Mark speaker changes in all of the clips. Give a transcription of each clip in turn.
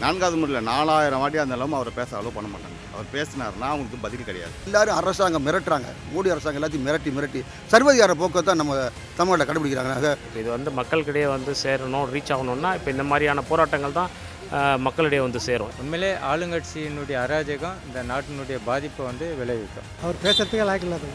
Speaker 1: நான்காவது முறையில் நாலாயிரம் வாட்டி இருந்தாலும் அவரை பேச அலோவ் பண்ண மாட்டாங்க அவர் பேசினாருன்னா அவங்களுக்கு பதில் கிடையாது
Speaker 2: எல்லாரும் அரசாங்கம் மிரட்டுறாங்க மோடி அரசாங்கம் எல்லாத்தையும் மிரட்டி மிரட்டி சர்வதிகார போக்கை நம்ம தமிழ்நாட்டில் கடைபிடிக்கிறாங்க
Speaker 3: இப்போ இது வந்து மக்களுக்கிடையே வந்து சேரணும் ரீச் ஆகணும்னா இப்போ இந்த மாதிரியான போராட்டங்கள் தான் அஹ், மக்களிடையே வந்து சேரும்
Speaker 4: உண்மையிலே ஆளுங்கட்சியினுடைய அராஜகம் இந்த நாட்டினுடைய பாதிப்பை வந்து விளைவிக்கும்
Speaker 5: அவர் பேசுறதுக்கே லாய்க்கு இல்லாத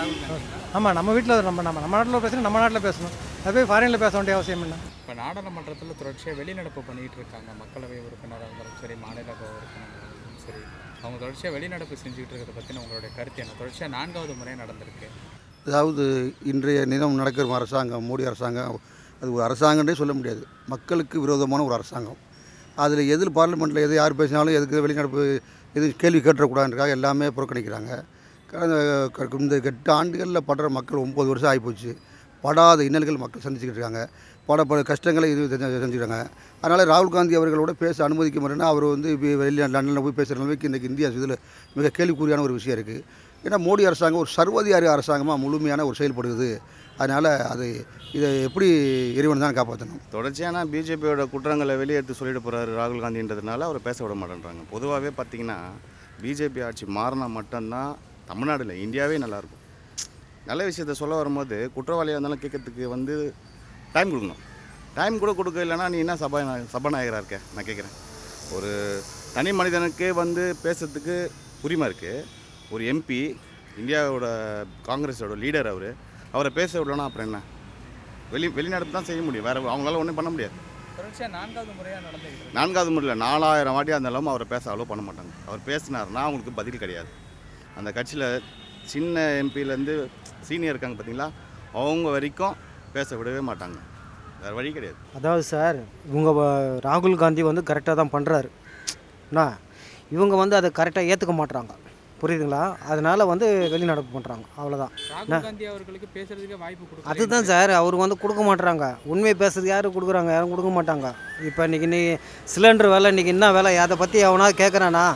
Speaker 5: ஆமாம் நம்ம வீட்டில் நம்ம நம்ம நம்ம நாட்டில் பேசணும் நம்ம நாட்டில் பேசணும் அது போய் ஃபாரினில் பேச வேண்டிய அவசியம் இல்லை
Speaker 6: இப்போ நாடாளுமன்றத்தில் தொடர்ச்சியாக வெளிநடப்பு பண்ணிகிட்டு இருக்காங்க மக்களவை உறுப்பினராக இருந்தாலும் சரி மாநில உறுப்பினராக இருந்தாலும் சரி அவங்க தொடர்ச்சியாக வெளிநடப்பு செஞ்சுக்கிட்டு இருக்கிறத பற்றின உங்களுடைய கருத்து என்ன தொடர்ச்சியாக நான்காவது முறை நடந்திருக்கு
Speaker 2: அதாவது இன்றைய தினம் நடக்கிற அரசாங்கம் மோடி அரசாங்கம் அது ஒரு அரசாங்கன்றே சொல்ல முடியாது மக்களுக்கு விரோதமான ஒரு அரசாங்கம் அதில் எதில் பார்லிமெண்ட்டில் எது யார் பேசினாலும் எதுக்கு வெளிநடப்பு எது கேள்வி கேட்டுறக்கூடாதுன்றக்காக எல்லாமே புறக்கணிக்கிறாங்க கடந்த க- இந்த எட்டு ஆண்டுகளில் படுற மக்கள் ஒம்பது வருஷம் ஆகிப்போச்சு படாத இன்னல்கள் மக்கள் சந்திச்சுக்கிட்டு இருக்காங்க பட பல கஷ்டங்களை இது செஞ்சு- செஞ்சுக்கிறாங்க அதனால் ராகுல் காந்தி அவர்களோட பேச அனுமதிக்க மாட்டேன்னா அவர் வந்து இப்போ வெளியே லண்டனில் போய் பேசுகிற அளவுக்கு இன்றைக்கி இந்தியா இதில் மிக கேள்விக்குறியான ஒரு விஷயம் இருக்குது ஏன்னா மோடி அரசாங்கம் ஒரு சர்வதிகாரி அரசாங்கமாக முழுமையான ஒரு செயல்படுது அதனால் அது இதை எப்படி இறைவன் தான் காப்பாற்றணும்
Speaker 1: தொடர்ச்சியான பிஜேபியோட குற்றங்களை வெளியெடுத்து சொல்லிட்டு போகிறாரு ராகுல் காந்தின்றதுனால அவர் பேச விட மாட்டேன்றாங்க பொதுவாகவே பார்த்தீங்கன்னா பிஜேபி ஆட்சி மாறினா மட்டும்தான் தமிழ்நாடுல இந்தியாவே நல்லாயிருக்கும் நல்ல விஷயத்த சொல்ல வரும்போது குற்றவாளியாக இருந்தாலும் கேட்கறதுக்கு வந்து டைம் கொடுக்கணும் டைம் கூட கொடுக்க இல்லைன்னா நீ என்ன சபா சபாநாயகராக இருக்க நான் கேட்குறேன் ஒரு தனி மனிதனுக்கு வந்து பேசுறதுக்கு உரிமை இருக்குது ஒரு எம்பி இந்தியாவோட காங்கிரஸோட லீடர் அவர் அவரை பேச விடலன்னா அப்புறம் என்ன வெளி வெளிநடப்பு தான் செய்ய முடியும் வேறு அவங்களால ஒன்றும் பண்ண முடியாது
Speaker 6: தொடர்ச்சியாக நான்காவது முறையாக நடந்துக்கிட்டு இருக்கு
Speaker 1: நான்காவது முறையில் நாலாயிரம் வாட்டியாக இருந்தாலும் அவரை பேச அலோவ் பண்ண மாட்டாங்க அவர் பேசினாருன்னா அவங்களுக்கு பதில் கிடையாது அந்த கட்சியில் சின்ன எம்பிலேருந்து சீனியர் இருக்காங்க பார்த்தீங்களா அவங்க வரைக்கும் பேச விடவே மாட்டாங்க வேறு வழி கிடையாது
Speaker 7: அதாவது சார் இவங்க வ- ராகுல் காந்தி வந்து கரெக்டாக தான் பண்ணுறாரு என்ன இவங்க வந்து அதை கரெக்டாக ஏற்றுக்க மாட்றாங்க புரியுதுங்களா அதனால் வந்து வெளிநடப்பு பண்ணுறாங்க அவ்வளோதான்
Speaker 6: ராகுல் காந்தி அவர்களுக்கு பேசுறதுக்கு வாய்ப்பு கொடுக்க
Speaker 7: அதுதான் சார் அவர் வந்து கொடுக்க மாட்றாங்க உண்மையை பேசுறது யாரும் கொடுக்குறாங்க யாரும் கொடுக்க மாட்டாங்க இப்போ இன்றைக்கி நீ சிலிண்டர் விலை இன்றைக்கி என்ன விலை அதை பற்றி எவனாவது கேட்குறானா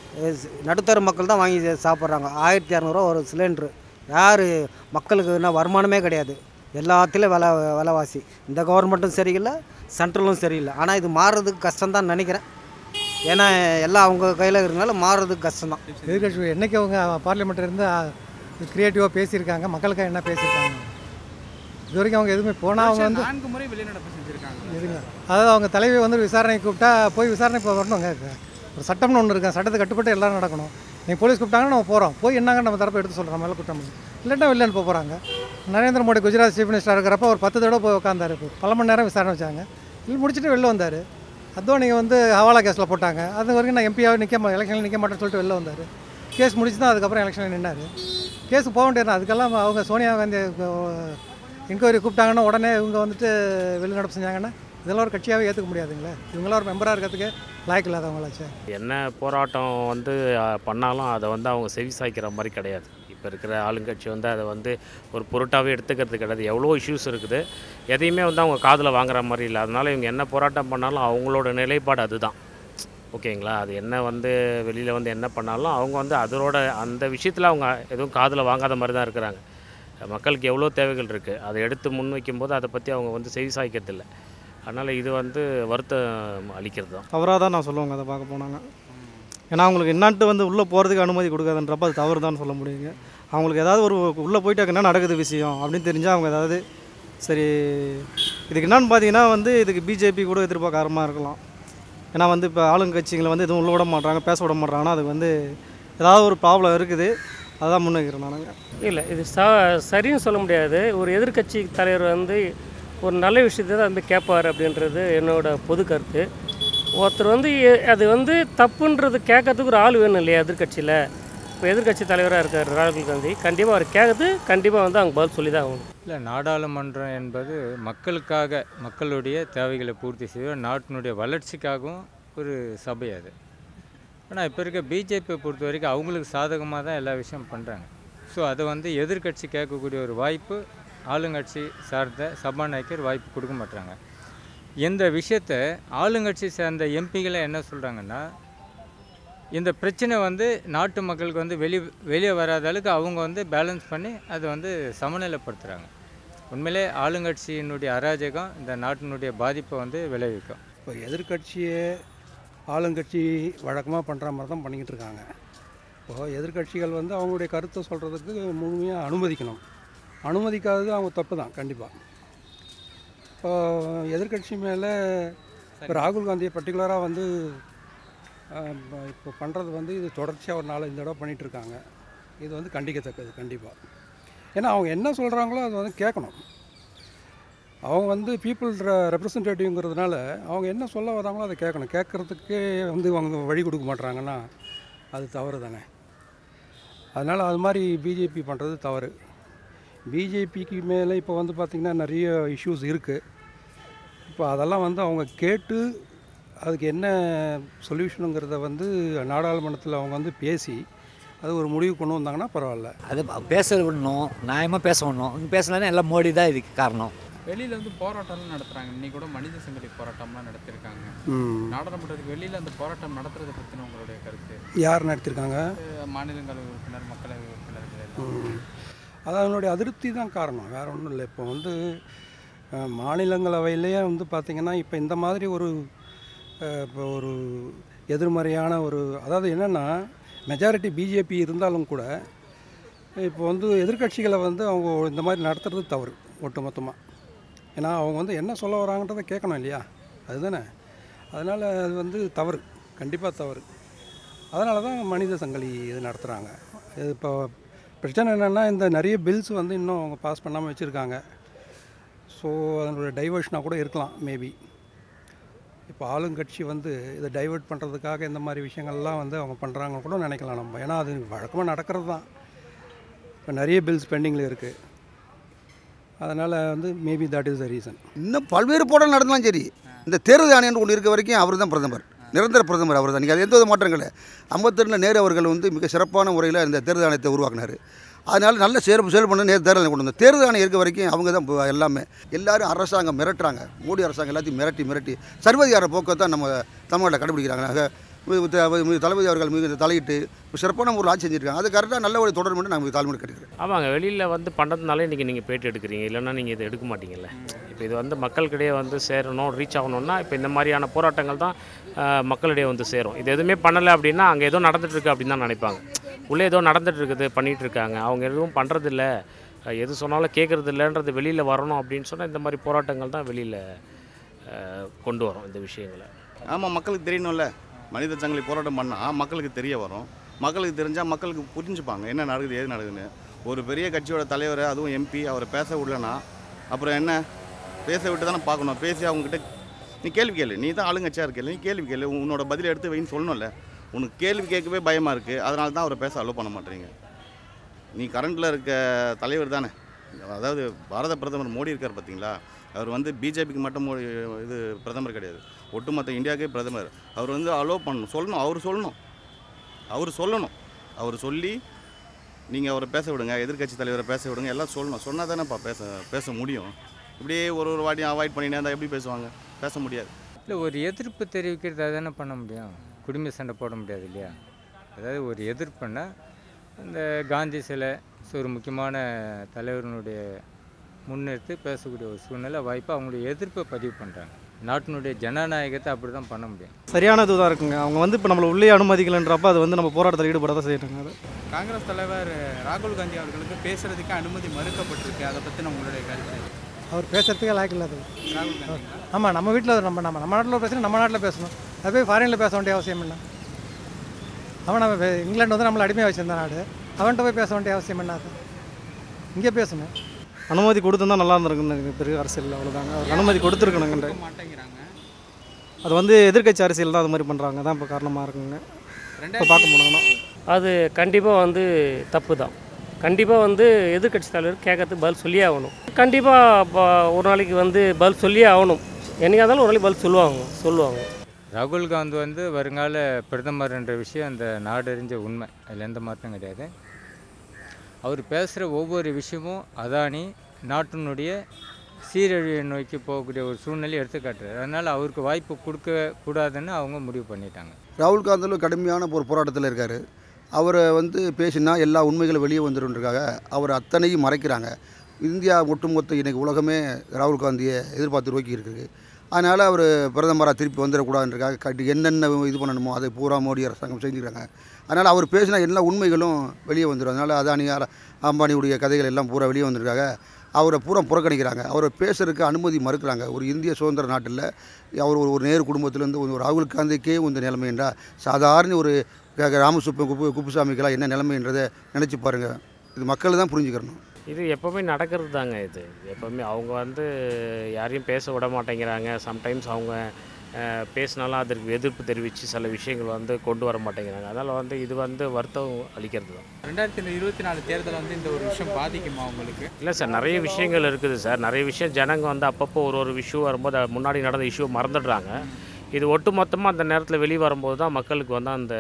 Speaker 7: நடுத்தர மக்கள் தான் வாங்கி சாப்பிட்றாங்க ஆயிரத்தி இரநூறுவா ஒரு சிலிண்ட்ரு யார் மக்களுக்கு என்ன வருமானமே கிடையாது எல்லாத்துலேயும் விலை விலைவாசி இந்த கவர்மெண்ட்டும் சரியில்லை சென்ட்ரலும் சரியில்லை ஆனால் இது மாறுறதுக்கு கஷ்டம்தான் நினைக்கிறேன் ஏன்னா எல்லாம் அவங்க கையில் இருக்கிறதுனால மாறுறதுக்கு கஷ்டம்தான்
Speaker 5: எதிர்கட்சி என்னைக்கு அவங்க பார்லிமெண்ட்டில் இருந்து க்ரியேட்டிவாக பேசியிருக்காங்க மக்களுக்காக என்ன பேசியிருக்காங்க இது வரைக்கும் அவங்க எதுவுமே போனால் அவங்க வந்து
Speaker 6: நான்கு முறை வெளிநடப்பு செஞ்சுருக்காங்க
Speaker 5: எதுங்க அதாவது அவங்க தலைவி வந்து விசாரணை கூப்பிட்டா போய் விசாரணை இப்போ வரணுங்க ஒரு சட்டம்னு ஒன்று இருக்கு சட்டத்தை கட்டுப்பட்டு எல்லாரும் நடக்கணும் நீங்கள் போலீஸ் கூப்பிட்டாங்கன்னா நம்ம போகிறோம் போய் என்னங்க நம்ம தரப்பை எடுத்து சொல்கிறோம் மேலே குற்றம் இல்லை. இல்லாட்டா வெளில அனுப்ப போகிறாங்க நரேந்திர மோடி குஜராத் சீஃப் மினிஸ்டர் இருக்கிறப்ப ஒரு பத்து தடவை போய் உட்காந்தாரு இப்போ பல மணி நேரம் விசாரணை வச்சாங்க இல்லை முடிச்சுட்டு வெளில வந்தார் அத்வானியை வந்து ஹவாலா கேஸில் போட்டாங்க அது வரைக்கும் நான் எம்பியாவே நிற்க மா எலெக்ஷனில் நிற்க மாட்டேன்னு சொல்லிட்டு வெளில வந்தார் கேஸ் முடிச்சு தான் அதுக்கப்புறம் எலெக்ஷனில் நின்னார் கேஸுக்கு போக வேண்டியது அதுக்கெல்லாம் அவங்க சோனியா காந்தி என்கொயரி கூப்பிட்டாங்கன்னா உடனே இவங்க வந்துட்டு வெளிநடப்பு செஞ்சாங்கன்னா இதெல்லாம் ஒரு கட்சியாகவே ஏற்றுக்க முடியாதுங்களே இவங்களாம் ஒரு மெம்பராக இருக்கிறதுக்கு லாய்க்கு இல்லாதவங்களாச்சே
Speaker 3: என்ன போராட்டம் வந்து அஹ், பண்ணாலும் அதை வந்து அவங்க செவி சாய்க்கிற மாதிரி கிடையாது இப்போ இருக்கிற ஆளுங்கட்சி வந்து அதை வந்து ஒரு பொருட்டாகவே எடுத்துக்கிறது கிடையாது எவ்வளோ இஷ்யூஸ் இருக்குது எதையுமே வந்து அவங்க காதில் வாங்குற மாதிரி இல்லை அதனால இவங்க என்ன போராட்டம் பண்ணாலும் அவங்களோட நிலைப்பாடு அதுதான் ஓகேங்களா அது என்ன வந்து வெளியில் வந்து என்ன பண்ணாலும் அவங்க வந்து அதோட அந்த விஷயத்தில் அவங்க எதுவும் காதில் வாங்காத மாதிரி தான் இருக்கிறாங்க மக்களுக்கு எவ்வளோ தேவைகள் இருக்குது அதை எடுத்து முன் வைக்கும்போது அதை பற்றி அவங்க வந்து செவி சாய்க்கிறதில்ல அதனால் இது வந்து வருத்தம் அளிக்கிறது தான்
Speaker 8: தவறாக தான் நான் சொல்லுவேங்க அதை பார்க்க போனாங்க ஏன்னா அவங்களுக்கு என்னான்ட்டு வந்து உள்ளே போகிறதுக்கு அனுமதி கொடுக்காதுன்றப்ப அது தவறு தான் சொல்ல முடியுங்க அவங்களுக்கு ஏதாவது ஒரு உள்ளே போயிட்டு என்ன நடக்குது விஷயம் அப்படின்னு தெரிஞ்சால் அவங்க ஏதாவது சரி இதுக்கு என்னன்னு பார்த்தீங்கன்னா வந்து இதுக்கு பிஜேபி கூட எதிர்பார்க்காரமாக இருக்கலாம் ஏன்னா வந்து இப்போ ஆளுங்கட்சிகளை வந்து எதுவும் உள்ள விட மாட்றாங்க பேச விட மாட்றாங்கன்னா அது வந்து ஏதாவது ஒரு ப்ராப்ளம் இருக்குது அதான் முன்வைக்கிறேன் நானுங்க
Speaker 9: இல்லை இது ச சரின்னு சொல்ல முடியாது ஒரு எதிர்க்கட்சி தலைவர் வந்து ஒரு நல்ல விஷயத்தை தான் வந்து கேட்பார் அப்படின்றது என்னோட பொது கருத்து ஒருத்தர் வந்து எ- அது வந்து தப்புன்றது கேட்கறதுக்கு ஒரு ஆள் வேணும் இல்லையா எதிர்க்கட்சியில் இப்போ எதிர்க்கட்சி தலைவராக இருக்கார் ராகுல் காந்தி கண்டிப்பாக அவர் கேட்குறது கண்டிப்பாக வந்து அவங்க பதில் சொல்லி தான் ஆகணும்
Speaker 4: இல்லை நாடாளுமன்றம் என்பது மக்களுக்காக மக்களுடைய தேவைகளை பூர்த்தி செய்ய நாட்டினுடைய வளர்ச்சிக்காகவும் ஒரு சபை அது ஆனால் இப்போ இருக்க பிஜேபியை பொறுத்த வரைக்கும் அவங்களுக்கு சாதகமாக தான் எல்லா விஷயம் பண்ணுறாங்க ஸோ அதை வந்து எதிர்க்கட்சி கேட்கக்கூடிய ஒரு வாய்ப்பு ஆளுங்கட்சி சார்ந்த சபாநாயகர் வாய்ப்பு கொடுக்க மாட்றாங்க இந்த விஷயத்தை ஆளுங்கட்சி சேர்ந்த எம்பிகளை என்ன சொல்கிறாங்கன்னா இந்த பிரச்சனை வந்து நாட்டு மக்களுக்கு வந்து வெளி வெளியே வராத அளவுக்கு அவங்க வந்து பேலன்ஸ் பண்ணி அதை வந்து சமநிலைப்படுத்துகிறாங்க உண்மையிலே ஆளுங்கட்சியினுடைய அராஜகம் இந்த நாட்டினுடைய பாதிப்பை வந்து விளைவிக்கும்
Speaker 5: இப்போ எதிர்கட்சியே
Speaker 10: ஆளுங்கட்சி வழக்கமாக பண்ணுற மாதிரி தான் பண்ணிக்கிட்டு இருக்காங்க இப்போது எதிர்க்கட்சிகள் வந்து அவங்களுடைய கருத்தை சொல்கிறதுக்கு முழுமையாக அனுமதிக்கணும் அனுமதிக்காதது அவங்க தப்பு தான் கண்டிப்பாக இப்போ எதிர்க்கட்சி மேலே இப்போ ராகுல் காந்தியை பர்டிகுலராக வந்து ஆஹ், இப்ப- இப்போ பண்ணுறது வந்து இது தொடர்ச்சியாக ஒரு நாலஞ்சு தடவை பண்ணிகிட்டு இருக்காங்க இது வந்து கண்டிக்கத்தக்கது கண்டிப்பாக ஏன்னா அவங்க என்ன சொல்கிறாங்களோ அது வந்து கேட்கணும் அவங்க வந்து பீப்புள் ரெப்ரசன்டேட்டிவ்ங்கிறதுனால அவங்க என்ன சொல்ல வராங்களோ அதை கேட்கணும் கேட்குறதுக்கே வந்து அவங்க வழி கொடுக்க மாட்றாங்கன்னா அது தவறு தானே அதனால் அது மாதிரி பிஜேபி பண்ணுறது தவறு பிஜேபிக்கு மேலே இப்போ வந்து பார்த்திங்கன்னா நிறைய இஷ்யூஸ் இருக்குது இப்போ அதெல்லாம் வந்து அவங்க கேட்டு அதுக்கு என்ன சொல்யூஷனுங்கிறத வந்து நாடாளுமன்றத்தில் அவங்க வந்து பேசி அது ஒரு முடிவு கொண்டு வந்தாங்கன்னா பரவாயில்ல
Speaker 11: அது ப- பேச விடணும் நியாயமாக பேச விடணும் இங்கே பேசலன்னா எல்லாம் மோடி தான் இதுக்கு காரணம்
Speaker 6: வெளியில வந்து போராட்டம்லாம் நடத்துறாங்க இன்னைக்கு கூட மனித சங்கிலி போராட்டம்லாம் நடத்திருக்காங்க
Speaker 10: ம்.
Speaker 6: நாடாளுமன்றத்துக்கு வெளியில அந்த போராட்டம் நடத்துறதை பத்தின உங்களுடைய கருத்து
Speaker 10: யார் நடத்திருக்காங்க
Speaker 6: அஹ் மாநிலங்களவை உறுப்பினர் மக்களவை உறுப்பினர்கள் எல்லாம்
Speaker 10: ம். அது அதனுடைய அதிருப்தி தான் காரணம் வேறு ஒன்றும் இல்லை இப்போ வந்து அஹ், மாநிலங்களவையிலேயே வந்து பார்த்திங்கன்னா இப்போ இந்த மாதிரி ஒரு அஹ், இப்போ ஒரு எதிர்மறையான ஒரு அதாவது என்னென்னா மெஜாரிட்டி பிஜேபி இருந்தாலும் கூட இப்போ வந்து எதிர்க்கட்சிகளை வந்து அவங்க இந்த மாதிரி நடத்துறது தவறு ஒட்டுமொத்தமாக ஏன்னா அவங்க வந்து என்ன சொல்ல வராங்கன்றதை கேட்கணும் இல்லையா அதுதானே அதனால் அது வந்து தவறு கண்டிப்பாக தவறு அதனால தான் மனித சங்கிலி இது நடத்துகிறாங்க இது இப்போ பிரச்சனை என்னென்னா இந்த நிறைய பில்ஸ் வந்து இன்னும் அவங்க பாஸ் பண்ணாமல் வச்சுருக்காங்க ஸோ அதனுடைய டைவர்ஷனாக கூட இருக்கலாம் மேபி இப்போ ஆளுங்கட்சி வந்து இதை டைவர்ட் பண்ணுறதுக்காக இந்த மாதிரி விஷயங்கள்லாம் வந்து அவங்க பண்ணுறாங்கன்னு கூட நினைக்கலாம் நம்ம ஏன்னா அது வழக்கமாக நடக்கிறது தான் இப்போ நிறைய பில்ஸ் பெண்டிங்கில் இருக்குது அதனால் வந்து maybe that is the reason
Speaker 2: இன்னும் பல்வேறு போராட்டம் நடந்தாலும் சரி இந்த தேர்தல் ஆணையம் ஒன்று இருக்க வரைக்கும் அவர் தான் பிரதமர் நிரந்தர பிரதமர் அவர் தான் நீங்கள் அது எந்த வித மாற்றம் கிடையாது ஐம்பத்தெண்டில் நேரு அவர்கள் வந்து மிக சிறப்பான முறையில் இந்த தேர்தல் ஆணையத்தை உருவாக்கினார் அதனால் நல்ல செயல் செயல் பண்ண நேர் தேர்தல் ஆணையம் கொண்டு வந்தார் தேர்தல் ஆணையம் இருக்க வரைக்கும் அவங்க தான் இப்ப எல்லாமே எல்லாரும் அரசாங்கம் மிரட்டுறாங்க மோடி அரசாங்கம் எல்லாத்தையும் மிரட்டி மிரட்டி சர்வதிகார போக்கை தான் நம்ம தமிழ்நாட்டில் கடைபிடிக்கிறாங்க ஆக, மி- த- மி- தளபதி அவர்கள் மிக தலையிட்டு சிறப்பான ஒரு ஆட்சி செஞ்சுருக்காங்க அது கரெக்டாக நல்ல ஒரு தொடர் மட்டும் நாங்கள் தாழ்மையை கட்டுக்கிறேன்
Speaker 3: ஆமாங்க வெளியில் வந்து பண்ணுறதுனால இன்றைக்கி நீங்கள் பேட்டி எடுக்கிறீங்க இல்லைன்னா நீங்கள் இதை எடுக்க மாட்டீங்கல்ல இப்போ இது வந்து மக்கள்கிட்டயே வந்து சேரணும் ரீச் ஆகணும்னா இப்போ இந்த மாதிரியான போராட்டங்கள் தான் ஆஹ், மக்களிடையே வந்து சேரும் இது எதுவுமே பண்ணலை அப்படின்னா அங்கே ஏதோ நடந்துட்டு இருக்கு அப்படின்னு தான் நினைப்பாங்க உள்ளே ஏதோ நடந்துட்டு இருக்குது பண்ணிகிட்டு இருக்காங்க அவங்க எதுவும் பண்ணுறதில்ல எது சொன்னாலும் கேட்குறது இல்லைன்றது வெளியில் வரணும் அப்படின்னு சொன்னால் இந்த மாதிரி போராட்டங்கள் தான் வெளியில் கொண்டு வரும் இந்த விஷயங்களை
Speaker 1: ஆமாம் மக்களுக்கு தெரியணும்ல மனித சங்கிலி போராட்டம் பண்ணால் மக்களுக்கு தெரிய வரும் மக்களுக்கு தெரிஞ்சால் மக்களுக்கு புரிஞ்சுப்பாங்க என்ன நடக்குது ஏது நடக்குதுன்னு ஒரு பெரிய கட்சியோட தலைவர் அதுவும் எம்பி அவரை பேச விடலனா அப்புறம் என்ன பேச விட்டு தானே பார்க்கணும் பேசி அவங்ககிட்ட நீ கேள்வி கேளு நீ தான் ஆளுங்கட்சியாக இருக்கல நீ கேள்வி கேளு உன்னோட பதில் எடுத்து வைன்னு சொல்லணும்ல உனக்கு கேள்வி கேட்கவே பயமாக இருக்குது அதனால தான் அவரை பேச அலோவ் பண்ண மாட்டேறீங்க நீ கரண்டில் இருக்க தலைவர் தானே அதாவது பாரத பிரதமர் மோடி இருக்கார் பார்த்தீங்களா அவர் வந்து பிஜேபிக்கு மட்டும் மோடி இது பிரதமர் கிடையாது ஒட்டுமொத்த இந்தியாவுக்கே பிரதமர் அவர் வந்து அலோவ் பண்ணணும் சொல்லணும் அவர் சொல்லணும் அவர் சொல்லணும் அவர் சொல்லி நீங்கள் அவரை பேச விடுங்க எதிர்க்கட்சி தலைவரை பேச விடுங்க எல்லாம் சொல்லணும் சொன்னால் தானேப்பா பேச பேச முடியும் இப்படியே ஒரு ஒரு வாட்டியும் அவாய்ட் பண்ணினே இருந்தால் எப்படி பேசுவாங்க பேச முடியாது
Speaker 4: இல்லை ஒரு எதிர்ப்பு தெரிவிக்கிறது அதானே பண்ண முடியும் குடும்ப சண்டை போட முடியாது இல்லையா அதாவது ஒரு எதிர்ப்புன்னா இந்த காந்தி சிலை ஸோ ஒரு முக்கியமான தலைவர்களுடைய முன்னிறுத்தி பேசக்கூடிய ஒரு சூழ்நிலை வாய்ப்பு அவங்களுடைய எதிர்ப்பை பதிவு பண்ணுறாங்க நாட்டினுடைய ஜனநாயகத்தை அப்படி தான் பண்ண முடியும்
Speaker 8: சரியான இதுதான் இருக்குங்க அவங்க வந்து இப்போ நம்மளை உள்ளே அனுமதிக்கலைன்றப்ப அது வந்து நம்ம போராட்டத்தில் ஈடுபட தான் செய்யறாங்க அது
Speaker 6: காங்கிரஸ் தலைவர் ராகுல் காந்தி அவர்களுக்கு பேசுறதுக்கு அனுமதி மறுக்கப்பட்டிருக்கு அதை பற்றின உங்களுடைய கருத்து
Speaker 5: அவர் பேசுறதுக்கே லாய்க்கு இல்லாத
Speaker 6: ராகுல் காந்தி
Speaker 5: ஆமாம் நம்ம வீட்டில் நம்ம நம்ம நம்ம நாட்டில் பிரச்சனை நம்ம நாட்டில் பேசணும் அது போய் ஃபாரினில் பேச வேண்டிய அவசியம் என்ன அவன் நம்ம வே- இங்கிலாந்து வந்து நம்மளை அடிமையாக வச்சிருந்த நாடு அவன்கிட்ட போய் பேச வேண்டிய அவசியம் என்ன அது இங்கே பேசணும்
Speaker 8: அனுமதி கொடுத்துருந்தா நல்லா இருந்திருக்குங்க பெரிய அரசியல் அவ்வளோதாங்க அவர் அனுமதி கொடுத்துருக்கணுங்கன்ற
Speaker 6: கொடுக்க மாட்டேங்கிறாங்க
Speaker 8: அது வந்து எதிர்க்கட்சி அரசியல் தான் அது மாதிரி பண்ணுறாங்க தான் இப்போ காரணமாக இருக்குங்க இப்போ பார்க்க போனாங்கன்னா
Speaker 9: அது கண்டிப்பாக வந்து தப்பு தான் கண்டிப்பாக வந்து எதிர்க்கட்சி தலைவர் கேட்கறதுக்கு பதில் சொல்லியே ஆகணும் கண்டிப்பாக ஒரு நாளைக்கு வந்து பதில் சொல்லியே ஆகணும் என்னைக்கா இருந்தாலும் ஒரு நாளைக்கு பதில் சொல்லுவாங்க சொல்லுவாங்க
Speaker 4: ராகுல் காந்தி வந்து வருங்கால பிரதமர் என்ற விஷயம் அந்த நாடறிஞ்ச உண்மை அதில் எந்த மாற்றம் கிடையாது அவர் பேசுகிற ஒவ்வொரு விஷயமும் அதானி நாட்டினுடைய சீரழிவை நோக்கி போகக்கூடிய ஒரு சூழ்நிலையை எடுத்து காட்டுறாரு அதனால் அவருக்கு வாய்ப்பு கொடுக்க கூடாதுன்னு அவங்க முடிவு பண்ணிட்டாங்க
Speaker 2: ராகுல் காந்திலும் கடுமையான ஒரு போராட்டத்தில் இருக்கார் அவரை வந்து பேசினா எல்லா உண்மைகளும் வெளியே வந்துருன்றக்காக அவர் அத்தனையும் மறைக்கிறாங்க இந்தியா ஒட்டுமொத்த இன்றைக்கி உலகமே ராகுல் காந்தியை எதிர்பார்த்து நோக்கி இருக்குது அதனால் அவர் பிரதமராக திருப்பி வந்துடக்கூடாதுன்றக்காக கட்டி என்னென்ன இது பண்ணணுமோ அதை பூரா மோடி அரசாங்கம் செஞ்சுக்கிறாங்க அதனால் அவர் பேசின எல்லா உண்மைகளும் வெளியே வந்துடும் அதனால் அதானி அர- அம்பானியுடைய கதைகள் எல்லாம் பூரா வெளியே வந்திருக்காங்க அவரை பூரா புறக்கணிக்கிறாங்க அவரை பேசுறதுக்கு அனுமதி மறுக்கிறாங்க ஒரு இந்திய சுதந்திர நாட்டில் அவர் ஒரு ஒரு நேரு குடும்பத்திலேருந்து ஒரு ராகுல் காந்திக்கே இந்த நிலைமை என்றால் சாதாரண ஒரு க- க- ராமசுப்பு குப்பு குப்புசாமிக்கெல்லாம் என்ன நிலைமைன்றதை நினச்சி பாருங்கள் இது மக்கள் தான் புரிஞ்சுக்கிறணும்
Speaker 3: இது எப்போவுமே நடக்கிறது தாங்க இது எப்போவுமே அவங்க வந்து யாரையும் பேச விட மாட்டேங்கிறாங்க சம்டைம்ஸ் அவங்க அஹ், பேசினாலும் அதற்கு எதிர்ப்பு தெரிவித்து சில விஷயங்கள் வந்து கொண்டு வர மாட்டேங்கிறாங்க அதனால் வந்து இது வந்து வருத்தம் அளிக்கிறது தான்
Speaker 6: ரெண்டாயிரத்தி இருபத்தி நாலு தேர்தல் வந்து இந்த ஒரு விஷயம் பாதிக்குமா உங்களுக்கு
Speaker 3: இல்லை சார் நிறைய விஷயங்கள் இருக்குது சார் நிறைய விஷயம் ஜனங்க வந்து அப்பப்போ ஒரு ஒரு இஷ்யூ வரும்போது அது முன்னாடி நடந்த இஷ்யூ மறந்துடுறாங்க இது ஒட்டு மொத்தமாக அந்த நேரத்தில் வெளியே வரும்போது தான் மக்களுக்கு வந்து அந்த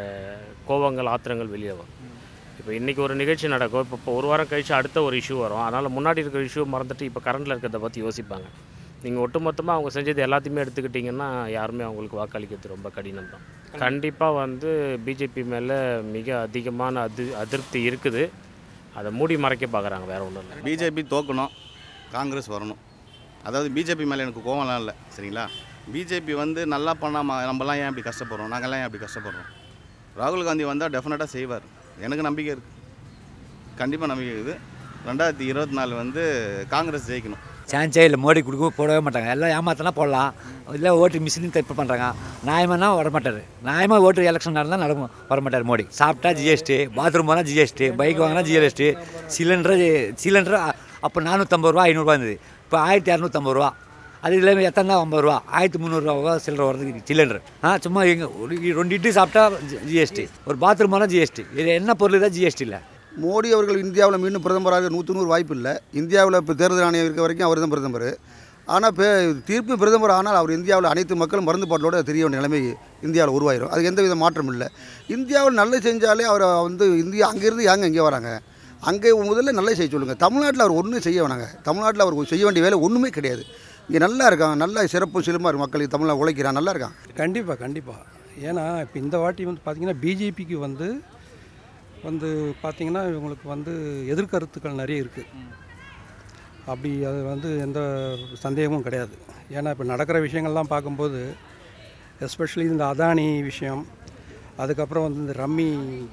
Speaker 3: கோவங்கள் ஆத்திரங்கள் வெளியே வரும் இப்போ இன்றைக்கி ஒரு நிகழ்ச்சி நடக்கும் இப்போ இப்போ ஒரு வாரம் கழிச்சு அடுத்த ஒரு இஷ்யூ வரும் அதனால் முன்னாடி இருக்கிற இஷ்யூ மறந்துட்டு இப்போ கரண்டில் இருக்கிறத பற்றி யோசிப்பாங்க நீங்கள் ஒட்டுமொத்தமாக அவங்க செஞ்சது எல்லாத்தையுமே எடுத்துக்கிட்டிங்கன்னா யாருமே அவங்களுக்கு வாக்களிக்கிறது ரொம்ப கடினம் தான் கண்டிப்பாக வந்து பிஜேபி மேலே மிக அதிகமான அது அதிருப்தி இருக்குது அதை மூடி மறைக்க பார்க்குறாங்க வேற ஒன்றும் இல்லை
Speaker 1: பிஜேபி தோக்கணும் காங்கிரஸ் வரணும் அதாவது பிஜேபி மேலே எனக்கு கோவம்லாம் இல்லை சரிங்களா பிஜேபி வந்து நல்லா பண்ணாமல் நம்மலாம் ஏன் இப்படி கஷ்டப்படுறோம் நாங்கள்லாம் ஏன் இப்படி கஷ்டப்படுறோம் ராகுல் காந்தி வந்தால் டெஃபினட்டாக செய்வார் எனக்கு நம்பிக்கை இருக்குது கண்டிப்பாக நம்பிக்கை இருக்குது ரெண்டாயிரத்தி இருபத்தி நாலு வந்து காங்கிரஸ் ஜெயிக்கணும்
Speaker 11: சான்ஸே இல்லை மோடி கொடுக்க போடவே மாட்டாங்க எல்லாம் ஏமாத்தினா போடலாம் இல்லை ஓட்டு மிஷினையும் தப்பு பண்ணுறாங்க நியாயமானா வரமாட்டார் நியாயமாக ஓட்டு எலெக்ஷன் நடந்தால் நடக்கும் வரமாட்டார் மோடி சாப்பிட்டா ஜிஎஸ்டி பாத்ரூம் போனால் ஜிஎஸ்டி பைக் வாங்கினா ஜிஎஸ்டி சிலிண்டர் சிலிண்டர் அப்போ நானூற்றம்பது ரூபா ஐநூறுரூவா இருந்தது இப்போ ஆயிரத்தி இரநூத்தம்பது ரூபா அது இல்லாமல் எத்தனை தான் ஐம்பது ரூபா ஆயிரத்தி முந்நூறுரூவா சில்லற வரதுக்கு சிலிண்டர் ஆ சும்மா எங்கே ஒரு ரெண்டு இட்லி சாப்பிட்டா ஜிஎஸ்டி ஒரு பாத்ரூம் போனால் ஜிஎஸ்டி இது என்ன பொருள் தான் ஜிஎஸ்டி இல்லை
Speaker 2: மோடி அவர்கள் இந்தியாவில் மீண்டும் பிரதமராக நூற்று நூறு வாய்ப்பு இல்லை இந்தியாவில் இப்போ தேர்தல் ஆணையம் இருக்க வரைக்கும் அவர் தான் பிரதமர் ஆனால் பே தீர்ப்பு பிரதமர் ஆனால் அவர் இந்தியாவில் அனைத்து மக்களும் மருந்து பாட்டலோட தெரிய வேண்டிய நிலைமை இந்தியாவில் உருவாயிரும் அதுக்கு எந்த வித மாற்றம் இல்லை இந்தியாவில் நல்லது செஞ்சாலே அவர் வந்து இந்தியா அங்கேருந்து ஏங்க இங்கே வராங்க அங்கே முதல்ல நல்லது செய்ய சொல்லுங்கள் தமிழ்நாட்டில் அவர் ஒன்றும் செய்ய வேணாங்க தமிழ்நாட்டில் அவர் செய்ய வேண்டிய வேலை ஒன்றுமே கிடையாது இங்கே நல்லா இருக்கான் நல்லா சிறப்பு சிலுமா இருக்கு மக்களுக்கு தமிழில் உழைக்கிறான் நல்லா இருக்கான்
Speaker 10: கண்டிப்பாக கண்டிப்பாக ஏன்னா இப்போ இந்த வாட்டி வந்து பார்த்திங்கன்னா பிஜேபிக்கு வந்து வந்து பார்த்திங்கன்னா இவங்களுக்கு வந்து எதிர்கருத்துக்கள் நிறைய இருக்குது அப்படி அது வந்து எந்த சந்தேகமும் கிடையாது ஏன்னா இப்போ நடக்கிற விஷயங்கள்லாம் பார்க்கும்போது எஸ்பெஷலி இந்த அதானி விஷயம் அதுக்கப்புறம் வந்து இந்த ரம்மி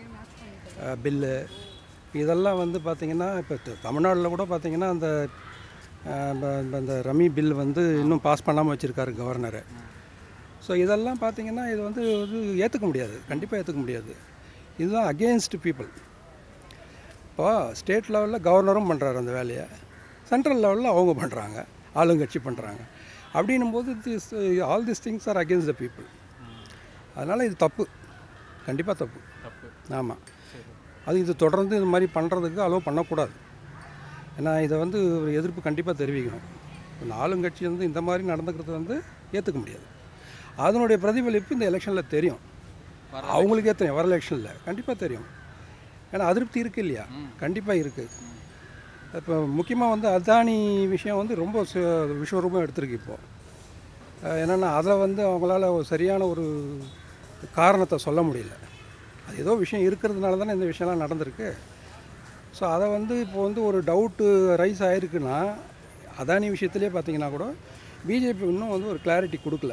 Speaker 10: பில்லு இதெல்லாம் வந்து பார்த்திங்கன்னா இப்போ தமிழ்நாட்டில் கூட பார்த்திங்கன்னா அந்த அஹ், இந்த- இந்த- இந்த ரம்மி பில் வந்து இன்னும் பாஸ் பண்ணாமல் வச்சுருக்காரு கவர்னரு ஸோ இதெல்லாம் பார்த்தீங்கன்னா இது வந்து இது ஏற்றுக்க முடியாது கண்டிப்பாக ஏற்றுக்க முடியாது இதுதான் அகெயின்ஸ்ட் பீப்புள் இப்போ ஸ்டேட் லெவலில் கவர்னரும் பண்ணுறாரு அந்த வேலையை சென்ட்ரல் லெவலில் அவங்க பண்ணுறாங்க ஆளுங்கட்சி பண்ணுறாங்க அப்படின்னும் போது this all this things are against the people அதனால் இது தப்பு கண்டிப்பாக தப்பு
Speaker 6: தப்பு
Speaker 10: ஆமாம் அது இது தொடர்ந்து இது மாதிரி பண்ணுறதுக்கு அலோவ் பண்ணக்கூடாது ஏன்னா இதை வந்து ஒரு எதிர்ப்பு கண்டிப்பாக தெரிவிக்கணும் இந்த ஆளுங்கட்சி வந்து இந்த மாதிரி நடந்துக்கிறது வந்து ஏற்றுக்க முடியாது அதனுடைய பிரதிபலிப்பு இந்த எலெக்ஷனில் தெரியும் அவங்களுக்கே தெரியும் வர எலெக்ஷனில் கண்டிப்பாக தெரியும் ஏன்னா அதிருப்தி இருக்குது இல்லையா கண்டிப்பாக இருக்குது இப்போ முக்கியமாக வந்து அதானி விஷயம் வந்து ரொம்ப சு- விஸ்வரூபம் எடுத்திருக்கு இப்போது என்னென்னா அதை வந்து அவங்களால ஒரு சரியான ஒரு காரணத்தை சொல்ல முடியல அது ஏதோ விஷயம் இருக்கிறதுனால தானே இந்த விஷயம்லாம் நடந்திருக்கு ஸோ அதை வந்து இப்போ வந்து ஒரு டவுட்டு ரைஸ் ஆகிருக்குன்னா அதானி விஷயத்துலேயே பார்த்தீங்கன்னா கூட பிஜேபி இன்னும் வந்து ஒரு கிளாரிட்டி கொடுக்கல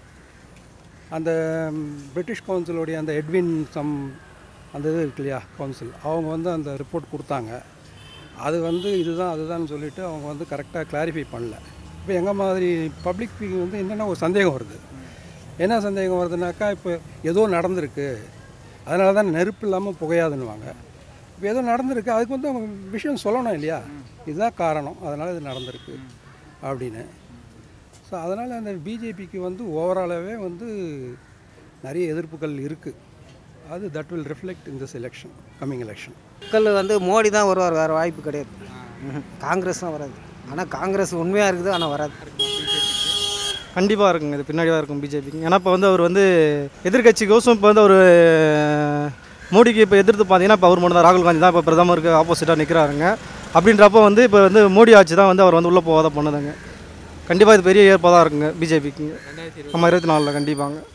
Speaker 10: அந்த ம், பிரிட்டிஷ் கவுன்சிலுடைய அந்த எட்வின் சம் அந்த இது இருக்கு இல்லையா கவுன்சில் அவங்க வந்து அந்த ரிப்போர்ட் கொடுத்தாங்க அது வந்து இதுதான் அதுதான் சொல்லிட்டு அவங்க வந்து கரெக்டாக கிளாரிஃபை பண்ணல இப்போ எங்கள் மாதிரி பப்ளிக் வந்து என்னென்ன ஒரு சந்தேகம் வருது என்ன சந்தேகம் வருதுனாக்கா இப்போ ஏதோ நடந்திருக்கு அதனால தான் நெருப்பு இல்லாமல் புகையாதுன்னுவாங்க இப்போ ஏதோ நடந்திருக்கு அதுக்கு வந்து அவங்க விஷயம் சொல்லணும் இல்லையா இதுதான் காரணம் அதனால் இது நடந்திருக்கு அப்படின்னு ஸோ அதனால் அந்த பிஜேபிக்கு வந்து ஓவராலாகவே வந்து நிறைய எதிர்ப்புகள் இருக்குது அது that will reflect in this election coming election
Speaker 7: மக்கள் வந்து மோடி தான் வருவார் வேறு வாய்ப்பு கிடையாது ம்ஹும். காங்கிரஸ் தான் வராது ஆனால் காங்கிரஸ் உண்மையாக இருக்குது ஆனால் வராது
Speaker 8: கண்டிப்பாக இருக்குங்க இது பின்னாடி தான் இருக்கும் பிஜேபிக்கு ஏன்னா இப்போ வந்து அவர் வந்து எதிர்கட்சிக்கோசம் இப்போ வந்து அவர் மோடிக்கு இப்போ எதிர்த்து பார்த்தீங்கன்னா இப்போ அவர் மட்டும் தான் ராகுல் காந்தி தான் இப்போ பிரதமருக்கு ஆப்போசிட்டாக நிற்கிறாருங்க அப்படின்றப்போ வந்து இப்போ வந்து மோடி ஆட்சி தான் வந்து அவர் வந்து உள்ளே போகாத பண்ணுதுங்க கண்டிப்பாக இது பெரிய ஏற்பாடாக இருக்குங்க பிஜேபிக்குங்க நம்ம இருபத்தி நாலில் கண்டிப்பாங்க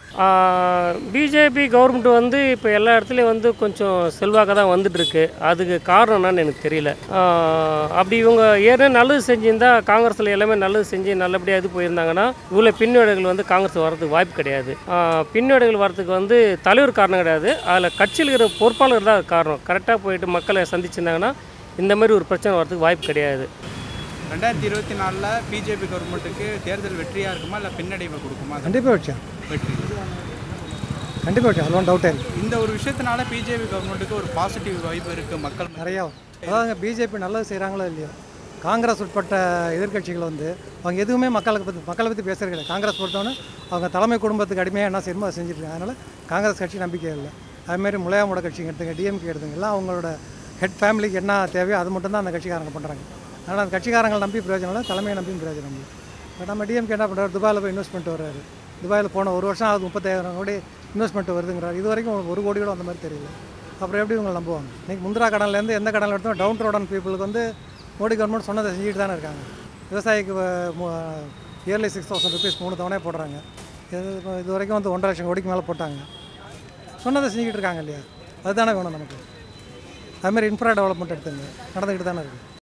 Speaker 9: பிஜேபி கவர்மெண்ட் வந்து இப்போ எல்லா இடத்துலையும் வந்து கொஞ்சம் செல்வாக்க தான் வந்துட்டுருக்கு அதுக்கு காரணம் என்னன்னு எனக்கு தெரியல ஆஹ் அப்படி இவங்க ஏற்கனவே நல்லது செஞ்சிருந்தா காங்கிரஸில் எல்லாமே நல்லது செஞ்சு நல்லபடியாக இது போயிருந்தாங்கன்னா இவ்வளோ பின்னடைகள் வந்து காங்கிரஸ் வரதுக்கு வாய்ப்பு கிடையாது ஆஹ் பின்னடைகள் வரதுக்கு வந்து தலைவர் காரணம் கிடையாது அதில் கட்சியில் இருக்கிற பொறுப்பாளர் தான் காரணம் கரெக்டாக போயிட்டு மக்களை சந்திச்சிருந்தாங்கன்னா இந்த மாதிரி ஒரு பிரச்சனை வரதுக்கு வாய்ப்பு கிடையாது
Speaker 6: ரெண்டாயிரத்தி இருபத்தி நாலில் பிஜேபி கவர்மெண்ட்டுக்கு தேர்தல் வெற்றியாக இருக்குமா இல்லை பின்னடைவை கொடுக்குமா அது
Speaker 5: கண்டிப்பாக வச்சேன்
Speaker 6: வெற்றி
Speaker 5: கண்டிப்பாக வச்சேன் அதுவும் டவுட்டே இல்லை
Speaker 6: இந்த ஒரு விஷயத்தினால பிஜேபி கவர்மெண்ட்டுக்கு ஒரு பாசிட்டிவ் வைப்பு இருக்குது மக்கள்
Speaker 5: நிறையா அதாவது பிஜேபி நல்லது செய்கிறாங்களோ இல்லையோ காங்கிரஸ் உட்பட்ட எதிர்க்கட்சிகள் வந்து அவங்க எதுவுமே மக்களுக்கு பற்றி மக்களை பற்றி பேசுறது கிடையாது காங்கிரஸ் பொறுத்தவரை அவங்க தலைமை குடும்பத்துக்கு அடிமையாக என்ன செய்யணுமோ அதை செஞ்சுட்டு இருக்காங்க அதனால் காங்கிரஸ் கட்சி நம்பிக்கை இல்லை அதுமாரி முளையாமோட கட்சிங்க எடுத்துங்க டிஎம்கே எடுத்துங்க எல்லாம் அவங்களோட ஹெட் ஃபேமிலிக்கு என்ன தேவையோ அது மட்டும்தான் அந்த கட்சிக்காரங்க பண்ணுறாங்க அதனால் அந்த கட்சிக்காரங்களை நம்பி பிரயோஜனம் இல்லை தலைமையை நம்பியும் பிரயோஜனம் இல்லை இப்போ நம்ம டிஎம்கே என்ன பண்ணுறாரு துபாயில் போய் இன்வெஸ்ட்மெண்ட் வர்றாரு துபாயில் போன ஒரு வருஷம் ஆகுது முப்பத்தாயிரம் கோடி இன்வெஸ்ட்மெண்ட் வருதுங்கிறார் இது வரைக்கும் ஒரு கோடி கூட அந்த மாதிரி தெரியல அப்புறம் எப்படி இவங்க நம்புவாங்க இன்றைக்கி முந்திரா கடன்லேருந்து எந்த கடனில் எடுத்தோம் டவுன் ரோடன் பீப்புளுக்கு வந்து மோடி கவர்மெண்ட் சொன்னதை செஞ்சுட்டு தானே இருக்காங்க விவசாயிக்கு இயர்லி சிக்ஸ் தௌசண்ட் ருபீஸ் மூணு தவணையாக போடுறாங்க இது இப்போ இது வரைக்கும் வந்து ஒன்றரை லட்சம் கோடிக்கு மேலே போட்டாங்க சொன்னதை செஞ்சுக்கிட்டு இருக்காங்க இல்லையா அதுதானே வேணும் நமக்கு அதுமாதிரி இன்ஃப்ரா டெவலப்மெண்ட் எடுத்துங்க நடந்துக்கிட்டு தானே இருக்குது